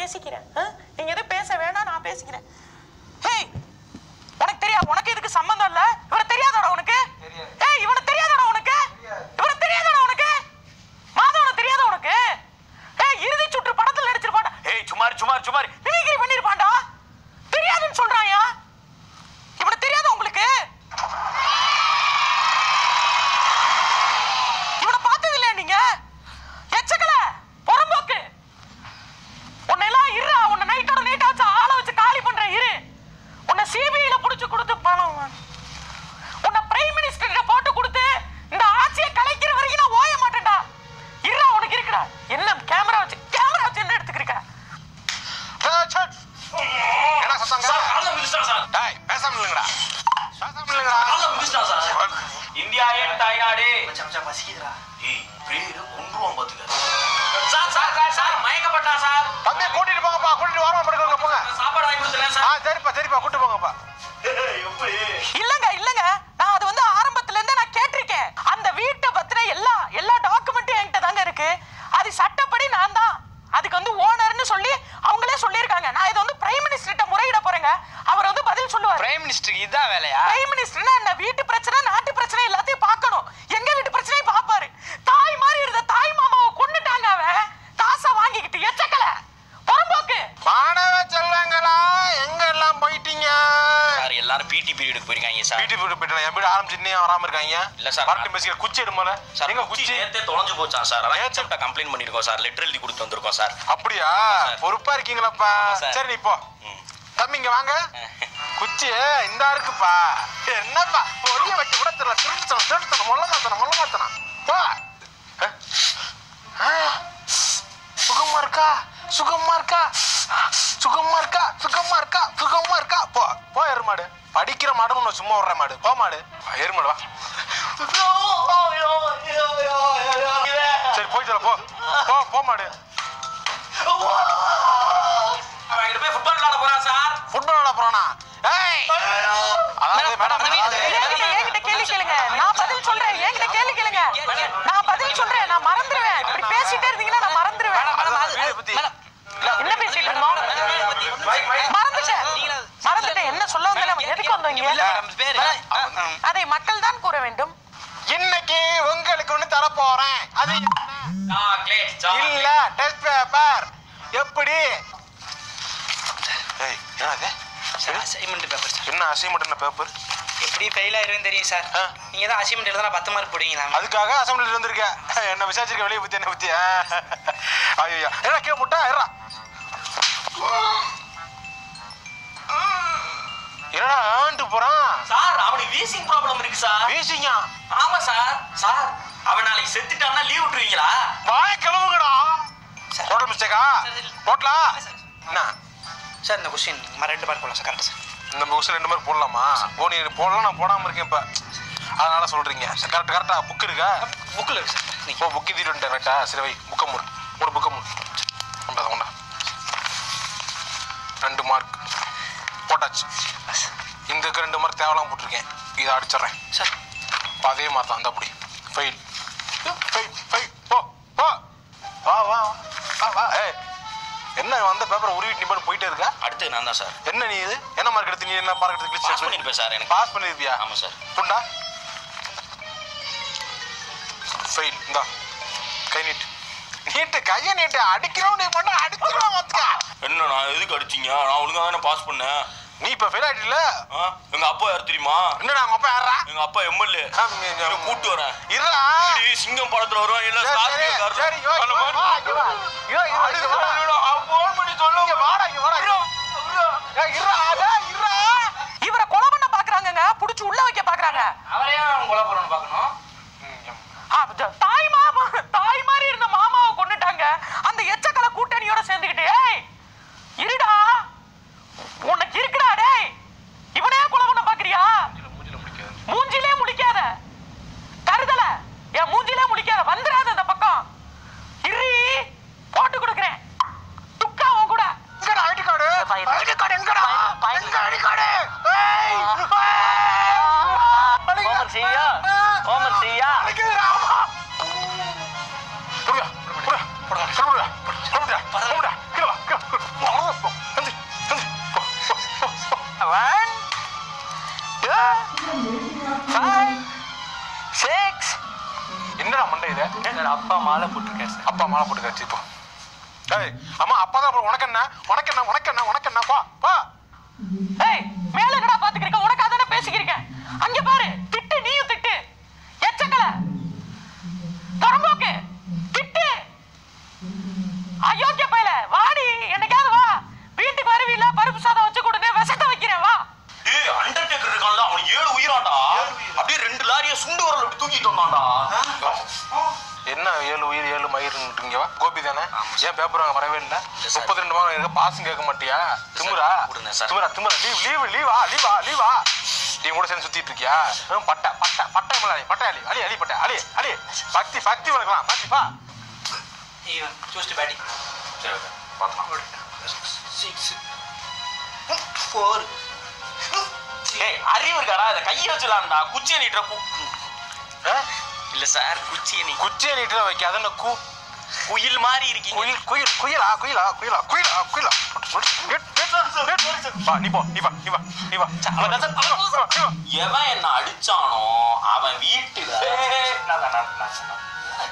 பேசிக்கிறேன் ஆ? நீங்க எதுவும் பேச வேணாம் நான் பேசிக்கிறேன் ஹேய் உனக்கு தெரியாது உனக்கு இதுக்கு சம்பந்தம் இல்ல இவனை தெரியாதடா உனக்கு ஏய் இவனை தெரியாதடா உனக்கு இவனை தெரியாதடா உனக்கு மாதவனை தெரியாத உனக்கு ஏய் இறுதி சுற்று படத்துல நடிச்சிருப்பான்டா ஏய் சுமார் சுமார் சுமார் மிமிக்ரி பண்ணிருப்பான்டா தெரியாதுன்னு சொல்றாயா இவனை தெரியாத உங்களுக்கு இவனை பார்த்தது இல்லையா நீங்க எச்சக்கல புறம்போக்கு உன்னை எல்லாம் இருடா உன்னை நைட்டோட நைட்டா வச்சு ஆளை வச்சு காலி பண்ற இரு உன்னை சிபிஐல புடிச்சு கொடுத்து பணம் வாங்கு. உன்னை பிரைம் மினிஸ்டர் போட்டு கொடுத்து இந்த ஆட்சியை கலைக்கிற வரைக்கும் நான் ஓய மாட்டேன்டா இருடா உனக்கு இருக்குடா என்ன கேமரா வச்சு கேமரா வச்சு என்ன எடுத்துக்கிறீங்க என்ன சத்தங்க சார் காலைல மிதிச்சிட்டான் சார் டேய் பேசாம இல்லைங்கடா பேசாம இல்லைங்கடா காலைல மிதிச்சிட்டான் சார் இந்தியா என் தாய்நாடு ஏய் பேரு கொன்றுவான் பாத்துக்க சார் சார் சார் சார் மயக்கப்பட்டான் சார் தம்பி கூட்டிட்டு போங்கப்பா கூட்டிட்டு வாரமா படுக்கோங்க போங்க சாப்பாடு வாங்கி கொடுத்துறேன் ஆ சார் சரிப்பா சரிப்பா கூட்டிட்டு போங்கப்பா எப்படி இல்லங்க இல்லங்க நான் அது வந்து ஆரம்பத்துல இருந்தே நான் கேட்டிருக்கேன் அந்த வீட்டை பத்தின எல்லா எல்லா டாக்குமெண்ட்டும் என்கிட்ட தாங்க இருக்கு அது சட்டப்படி நான் தான் அதுக்கு வந்து ஓனர்னு சொல்லி அவங்களே சொல்லியிருக்காங்க நான் இதை வந்து பிரைம் மினிஸ்டர்கிட்ட முறையிட போறேங்க அவர் வந்து பதில் சொல்லுவார் பிரைம் மினிஸ்டருக்கு இதான் வேலையா பிரைம் மினிஸ்டர்னா என்ன வீட்டு பிரச்சனை நாட்டு பிரச்சனை எல்லாத்தையும் பார்க்கணும் எங்க வீட்டு பிரச்சனையும் பார்ப்பாரு தாய் மாதிரி இருந்த தாய் மாமாவை கொன்னுட்டாங்க அவன் காசை வாங்கிக்கிட்டு எச்சக்கல புறம்போக்கு மாணவ செல்வங்களா எங்க எல்லாம் போயிட்டீங்க சார் எல்லாரும் பிடி பீரியடுக்கு போயிருக்காங்க சார் வீட்டு வீட்டு போயிட்டு என் வீடு ஆரம்பிச்சு இன்னும் வராம இருக்காங்க இல்ல சார். மரட்டு பேசிக்கிற குச்சி எடுமல சார் எங்க குச்சி குச்சி நேத்தே தொலைஞ்சு போச்சான் சார் அதான் ஹெச்எம்ட்ட கம்ப்ளைண்ட் பண்ணிருக்கோம் சார் லெட்டர் எழுதி கொடுத்து வந்திருக்கோம் சார் அப்படியா சார். பொறுப்பா இருக்கீங்களாப்பா ஆமா சார். சரி நீ போ ம். தம்பி இங்க வாங்க குச்சி இந்த இருக்குப்பா என்னப்பா ஒளிய வைக்க கூட தெரியல திருட்டுத்தனம் திருட்டுத்தனம் முள்ள மாத்தனம் முள்ள மாத்தனம் போ அஹ். ஆ. சுகமா இருக்கா சுகமா இருக்கா சுகமா இருக்கா சுகமா இருக்கா சுகமா இருக்கா போ போ எருமாடு படிக்கிற மாடு உன்னை சும்மா விடுற மாடு போ மாடு வா, எருமாடு வா சரி போயிட்டு வா, போ போ போ மாடு அவன் எங்கிட்ட போய் ஃபுட்பால் விளையாட போறான் சார் ஃபுட்பால் விளாட போறானா ஏய் அதாவது மேடம் கேளுங்க, என்கிட்ட கேள்வி கேளுங்க நான் பதில் சொல்றேன் என்கிட்ட கேள்வி கேளுங்க நான் பதில் சொல்றேன் நான் மறந்துடுவேன் இப்படி பேசிட்டே இருந்தீங்கன்னா நான் மறந்துடுவேன் வீடு பத்தி என்ன பேசிட்டு இருந்தோம் மறந்துட்டேன் மறந்துட்டேன் என்ன சொல்ல வந்தேன் எதுக்கு வந்தோம் இங்க அதை மக்கள் தான் கூற வேண்டும் இன்னைக்கு உங்களுக்கு ஒண்ணு தர போறேன் அது என்ன? சாக்லேட் இல்ல டெஸ்ட் பேப்பர் எப்படி ஏய் என்னது அசைன்மெண்ட் பேப்பர் சார் என்ன அசைன்மெண்ட் பேப்பர் எப்படி ஃபெயில் ஆயிருன்னு தெரியும் சார் ஆ. நீங்க தான் அசைன்மெண்ட் எழுதுனா பத்து மார்க் போடுவீங்களா அதுக்காக அசம்பிளில இருந்திருக்க என்ன விசாரிச்சிருக்க வெளியே பத்தி என்ன பத்தி ஐயோ என்ன கீழே முட்டா ஏறா என்னடா ஆண்டு போறான் சார் அவனுக்கு வீசிங் ப்ராப்ளம் இருக்கு சார் வீசிங்க ஆமா சார் சார் அவன் நாளைக்கு செத்துட்டான்னா லீவ் விட்டுருவீங்களா வாய கிளவுங்கடா சார். டோட்டல் மிஸ்டேக்கா சார், இது- டோட்டலா சார். என்ன சார் இந்த கொஸ்டின் மறு ரெண்டு மார்க் போடலாம் சார் கரெக்டாக சார் இந்த புக்ஸ் ரெண்டு மாதிரி போடலாமா ஓ நீ போடலாம் நான் போடாம இருக்கேன் இப்ப அதனால சொல்றீங்க கரெக்ட் கரெக்டா புக் இருக்கா புக்கில் இருக்கு சார் ஓ நீங்கள் புக்கு தீட்டு வந்துட்டேன் ரைட்டா சரி வை புக்க மூடு மூணு புக்க மூடு கொண்டா கொண்டா ரெண்டு மார்க் போட்டாச்சு இந்த ரெண்டு மார்க் தேவலாம் போட்டிருக்கேன் இதை அடிச்சிடுறேன் சார் அப்ப அதே மாதிரி தான் அந்த அப்படி ஃபெயில் ஃபெயில் ஃபெயில் போ போ வா வா வா, வா வா ஏய் என்ன வந்த பேப்பரை உருவிட்டு நீ பாட்டு போயிட்டே இருக்க அடுத்து நான் தான் சார் என்ன நீ இது என்ன மார்க் எடுத்து நீ என்ன மார்க் எடுத்து பாஸ் கிழிச்சு பண்ணிருப்பேன் சார் எனக்கு பாஸ் பண்ணிருப்பியா ஆமா சார் புண்டா ஃபெயில் இந்தா கை நீட்டு நீட்டு கையை நீட்டு அடிக்கிறோம் நீ மட்டும் அடிச்சிருவோம் வந்துக்க என்ன நான் எதுக்கு அடிச்சீங்க நான் ஒழுங்கா தானே பாஸ் பண்ணேன் நீ இப்ப ஃபெயில் ஆயிட்டில ஆ? எங்க அப்பா யார் தெரியுமா என்னடா அவங்க அப்பா யாரா எங்க அப்பா எம்எல்ஏ கூட்டு வரேன் இருடா டேய், சிங்கம் படத்துல வருவான் இல்ல சரி, ஸ்கார்பியோ சரி, கார்ல. சரி, யோ, அந்த யோ, மாதிரி. வா, இங்க வா. யோ, யோ, இங்க வாடா. அவன் phone பண்ணி சொல்ல இங்க வாடா, இங்க வாடா. ஏய், இருடா, டேய், இருடா. இவரை கொலை பண்ண பாக்குறாங்கங்க புடிச்சு உள்ள வைக்க பாக்குறாங்க அவரே அவன் கொலை போடணும்னு பார்க்கணும் ஆ, த- தாய் மாமா தாய் மாதிரி இருந்த மாமாவை கொண்டுட்டாங்க அந்த எச்சக்கலை கூட்டணியோட சேர்ந்துக்கிட்டு ஏய் இருடா உனக்கு இருக்குடா டேய் இவனே கொலை பண்ண பாக்குறியா மூஞ்சிலே முழிக்காத தருதல என் மூஞ்சிலே முழிக்காத வந்துடாத இந்த பக்கம் இரு போட்டு கொடுக்குறேன் துக்கா உன் கூட எங்கடா ID card? பையன். ID card எங்கடா? பையன். எங்க ID card? ஏய், ஹோம்ஒர்க் செய்யா ஹோம்ஒர்க் செய்யா அடிக்குதுடா, அம்மா. புடுடா, புடுடா, புடுடா, புடுடா, புடுடா, புடுடா, புடுடா, கீழே வா, கீழே வா. அப்பா மாலை போட்டிருக்காரு சார் அப்பா மாலை போட்டு கட்சி இப்போ ஏய் அம்மா அப்பா தான் அப்புறம் உனக்கு என்ன உனக்கு என்ன உனக்கு என்ன உனக்கு என்ன பா பா ஏய் மேல என்னடா பாத்துக்கிறீங்க உனக்கு அதானே பேசிக்கிறீங்க அங்க பாரு திட்டு நீயும் திட்டு எச்சக்கல புறம்போக்கு திட்டு அயோக்கிய பையல வாடி என்னைக்காவது வா வீட்டுக்கு வருவீல்ல பருப்பு சாதம் வச்சு கொடுங்க விஷத்தை வைக்கிறேன் வா ஏய் அண்டர்டேக்கர் இருக்கான்ல அவன் ஏழு உயிராண்டா அப்படியே ரெண்டு லாரியை சுண்டு வரல அப்படி தூக்கிட்டு வந்தான்டா என்ன ஏழு உயிர் ஏழு மயிர்ன்றீங்க கோபி தானே ஏன் பேப்பர் வாங்க வரவே இல்லை சார். முப்பத்தி ரெண்டு மாதம் இருக்க பாசம் கேட்க மாட்டியா திமுறா கொடுங்க சார். திமுறா திமுறா லீவ் லீவ் லீவா லீவா லீவா நீ கூட சேர்ந்து சுத்திட்டு இருக்கியா ஹம், பட்டை பட்டை பட்டை மலாடி பட்டை அலி அலி அலி பட்டை அலி அலி பக்தி பக்தி வளர்க்கலாம் பக்தி பா ஈவன் சூஸ்ட் பேட்டிங் சரி ஓகே பார்க்கலாம் சிக்ஸ் ஃபோர் ஏய் அறிவு இருக்காடா இதை கையை வச்சுலாம்டா குச்சியை நீட்டுற கு ஆ? இல்ல சார் குச்சியை நீ குச்சியை நீட்டு வைக்காத என்ன கூ குயில் மாதிரி இருக்கீங்க குயில் குயில் குயிலா குயிலா குயிலா குயிலா குயிலா வெட், வெட், வெட். வா நீ போ நீ வா நீ வா நீ வா அவன் கதை- நீ வா, நீ வா, நீ வா. எவன் என்ன அடிச்சானோ அவன் வீட்டுல நான் தான், நான் தான், நான்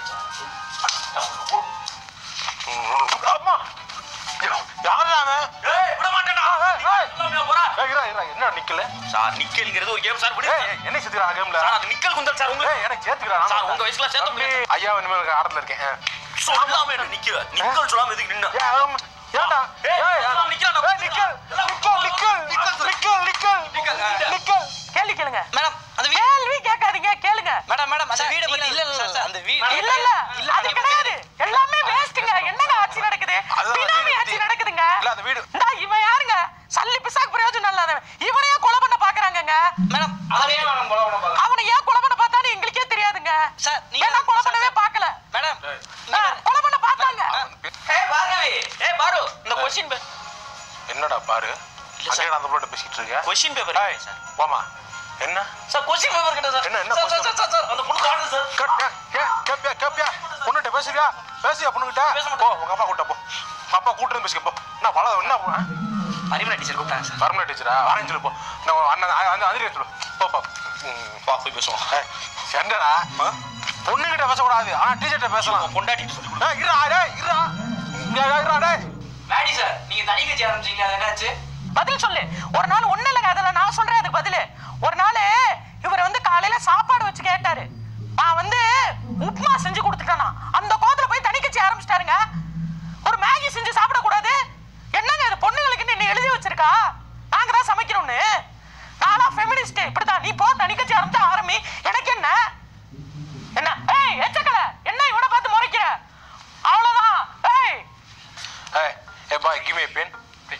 தான். அம்மா யாரு அவன் ஏய், விட மாட்டேன்டா. ஏய், ஏய். இல்லாமையா போறா? ஏய், இருடா, இருடா, என்ன நிக்கல சார் நிக்கல்ங்கிறது ஒரு கேம் சார் விடு. ஏய், ஏய், என்ன சேர்த்துக்கிறா கேம்ல சார் அது நிக்கல் குந்தல் சார் உங்களுக்கு ஏய் எனக்கு சேர்த்துக்கிறா சார், உங்க வயசுல சேர்த்த முடியாது. ஐயா இனிமேல் ஆடத்துல இருக்கேன் ஆ. சொல்லாம என்ன நிக்கல நிக்கல் சொல்லாம எதுக்கு நின்ன ஏய், ஆமா. ஏன்டா ஏய், ஏய், எல்லாம் நிக்கலாம்டா. ஏய், நிக்கல் நிக்கல் நிக்கல் நிக்கல் நிக்கல் நிக்கல். நிக்கல் கேள்வி கேளுங்க மேடம் அந்த வீடு கேள்வி கேட்காதீங்க கேளுங்க மேடம் மேடம் அந்த சார், வீடை பத்தி இல்ல, இல்ல இல்ல, இல்ல சார், அந்த வீடு இல்ல இல்ல இல்ல, அது நீங்க கிடையாது எல்லாமே வேஸ்ட்டுங்க என்னங்க ஆட்சி நடக்குது அதுதான் பினாமி வீடு ஆட்சி பத்தி. நடக்குதுங்க இல்ல, அந்த வீடு. இந்தா, இவன் யாருங்க சல்லி பிசாக்கு பிரயோஜனம் இல்லாதவன் இவனையே கொலை பண்ண பாக்குறாங்கங்க மேடம் அதே மேடம் கொலை பண்ண பாக்க அவனை ஏன் கொலை பண்ண பார்த்தான்னு எங்களுக்கே தெரியாதுங்க சார், நீங்க- ஏன்னா கொலை சார், பண்ணவே சார். பார்க்கல மேடம் ஆ, கொலை பண்ண பார்த்தாங்க ஏய் பார்கவி ஏய் பாரு இந்த கொஸ்டின் என்னடா பாரு இல்ல, சார். அங்கே அந்த பிள்ளை பேசிட்டு இருக்க கொஸ்டின் பேப்பர் ஏய், போமா என்ன சார் கொஸ்டின் பேப்பர் கிட்ட சார் என்ன, என்ன sir, question? Sir, sir, sir, அந்த பொண்ணு காணுது சார் கே- கே- கே- கேப்பியா கேப்பியா பொண்ணுகிட்ட பேசுறியா பேசியா பொண்ணுகிட்ட பேச மாட்டேன். போ உங்க அப்பா கூட்ட போ அப்பா கூட்டு பேசிக்க போ என்ன வள என்ன அறிமுறை டீச்சர் கூப்பிட்டாங்க சார் பர்மனெண்ட் டீச்சரா வரேன் சொல்லு போ நான் உன் அண்ணன் அ- அந்த அதிரி சொல்லு போ போ ம், வா போய் பேசுவோம் ஏய், என்னடா பொண்ணுகிட்ட பேசக்கூடாது ஆனா டீச்சர்கிட்ட பேசலாம் பொண்டாட்டிட்டு சொல்லி கொடு ஏய், இருடா டேய் இருடா இங்க இருடா டேய் மேடி சார் நீங்க தனி கட்சி ஆரம்பிச்சீங்க அது என்னாச்சு பதில் சொல்லு ஒரு நாள் ஒண்ணு இல்லைங்க அதில் நான் சொல்றேன் அதுக்கு பதில் ஒரு நாள் இவர் வந்து காலையில சாப்பாடு வச்சு கேட்டாரு நான் வந்து உப்புமா செஞ்சு கொடுத்துட்டேனா அந்த கோத்துல போய் தனி கட்சி ஆரம்பிச்சிட்டாருங்க ஒரு மேகி செஞ்சு சாப்பிடக்கூடாது என்னங்க இது பொண்ணுங்களுக்கு என்ன எழுதி வச்சிருக்கா நாங்க தான் சமைக்கணும்னு நானா ஃபெமினிஸ்ட் இப்படிதான் நீ போ தனி கட்சி ஆரம்பிச்சு ஆரம்பி எனக்கு என்ன என்ன ஏய் எச்சக்கல என்ன இவனை பார்த்து முறைக்கிற அவ்வளவுதான் ஏய் ஏய் ஏ boy give me pen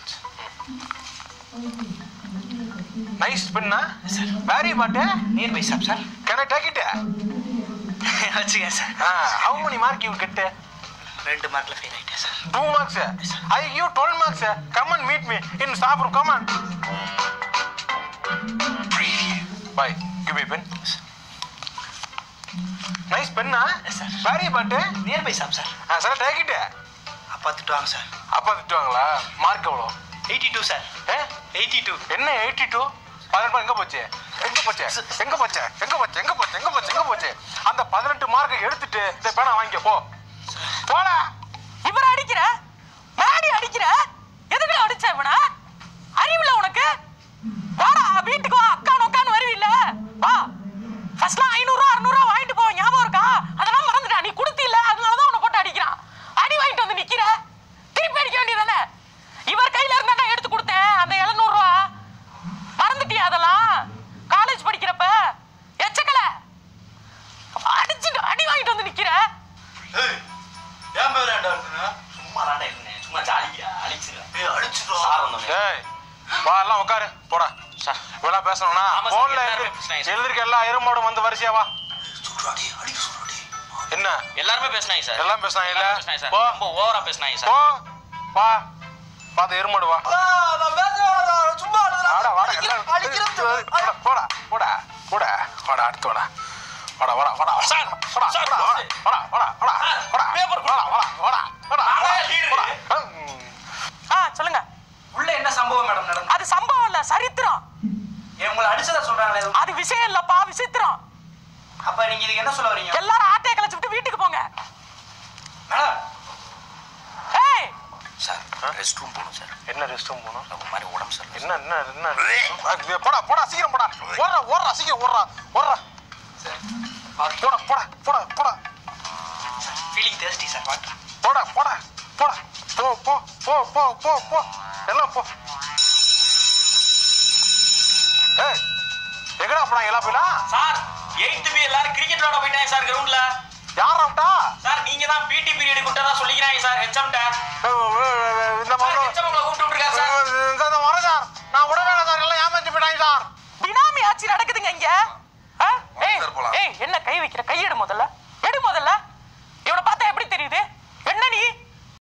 nice பென்னா very bought near by shop sir can I take it வச்சுக்கேன் sir how many mark you get ரெண்டு மார்க்ல ஃபெயில் ஆயிட்டேன் sir two marks I give twelve marks come and meet me in staff room come and boy give me pen nice பென்னா very bought near by shop sir sir take it அப்பா திட்டுவாங்க sir அப்பா திட்டுவாங்களா mark எவ்வளோ eighty two sir ஏ eighty two என்ன eighty two பதினெட்டு எங்க போச்சு எங்க போச்சு எங்க போச்சு எங்க போச்சு எங்க போச்சு எங்க போச்சு எங்க போச்சு அந்த பதினெட்டு மார்க்கை எடுத்துட்டு இந்த பேனா வாங்கிக்க போ போடா இவரை அடிக்கிற மாடி அடிக்கிற எதுக்கு அடிச்ச இவனை அறிவுல உனக்கு வாடா வீட்டுக்கு வா அக்கா நொக்கான்னு வருவில்ல வா ஃபர்ஸ்ட்லாம் ஐநூறுரூவா அறுநூறுவா வாங்கிட்டு போ ஞாபகம் இருக்கா அதெல்லாம் மறந்துட்டா நீ கொடுத்தில்ல அதனால தான் உன்னை போட்டு அடிக்கிறான் அடி வாங்கிட்டு வந்து நிக்கிற திருப்பி அடிக்க வேண்டியதானே இவர் கையில இருந்தா நான் எடுத்து கொடுத்தேன் அந்த எழுநூறுவா மறந்துட்டியா அதெல்லாம் காலேஜ் படிக்கிறப்ப எச்சக்கல அடிச்சுட்டு அடி வாங்கிட்டு வந்து நிக்கிற ஏன் பேர் ஏன்டா இருக்குங்க சும்மா தாண்டா இருந்தேன் சும்மா ஜாலியா அழிச்சுங்க ஏய் அழிச்சுடா சார் வந்தோம் ஏய் வா எல்லாம் உட்காரு போடா சார் இவெல்லாம் பேசணும்னா ஆமா சார், போன்ல எல்லாருமே பேசுனாங்க சார். எழுதிருக்க எல்லா எறும்போடும் வந்து வரிசையா வா சொல்றாடி அடிக்க சொல்றாடி என்ன எல்லாருமே பேசுனாங்க சார் எல்லாம் பேசுனாங்க இல்ல? எல்லாரும் பேசுனாங்க சார் போ. ரொம்ப ஓவரா பேசுனாங்க போ சார் வா பார்த்து எறுமாடு வா வாடா வாடா எல்லாம் போடா போடா போடா போடா வாடா அடுத்து வாடா வாடா வாடா வாடா சார், வாடா சார், வாடா வாடா வாடா வாடா வாடா வாடா பேப்பர் வாடா வாடா வாடா வாடா நானே leader. வாடா ம். ஆ சொல்லுங்க உள்ள என்ன சம்பவம் மேடம் நடந்தது அது சம்பவம் இல்ல சரித்திரம் ஏன் உங்களை அடிச்சதா சொல்றாங்களே எதுவும்? அது விஷயம் இல்லப்பா விசித்திரம் அப்ப நீங்க இதுக்கு என்ன சொல்ல வரீங்க எல்லாரும் ஆட்டையை கழிச்சு விட்டு வீட்டுக்கு போங்க ரெஸ்ட் ரூம் போகணும் சார் என்ன ரெஸ்ட் ரூம் போகணும் ஒரு மாதிரி உடம்பு சார் என்ன என்ன என்ன அஹ் போடா போடா சீக்கிரம் போடா ஓடுறா ஓடுறா சீக்கிரம் ஓடுறா ஓடுறா போடா போடா போடா போடா ஃபீலிங் தேர்ஸ்டி சார் வாட்டர் போடா போடா போடா போ போ போ போ போ போ எல்லாம் போ ஏய் எங்கடா போனா எல்லாம் போயிலாம் சார் எயித்து பி எல்லாரும் கிரிக்கெட் விளையாட போயிட்டாங்க சார் கிரவுண்ட்ல யார் அவுட்டா சார் நீங்க தான் பிடி பீரியட் கொடுத்ததா சொல்லிக்கிறாங்க சார் ஹெச்எம்ட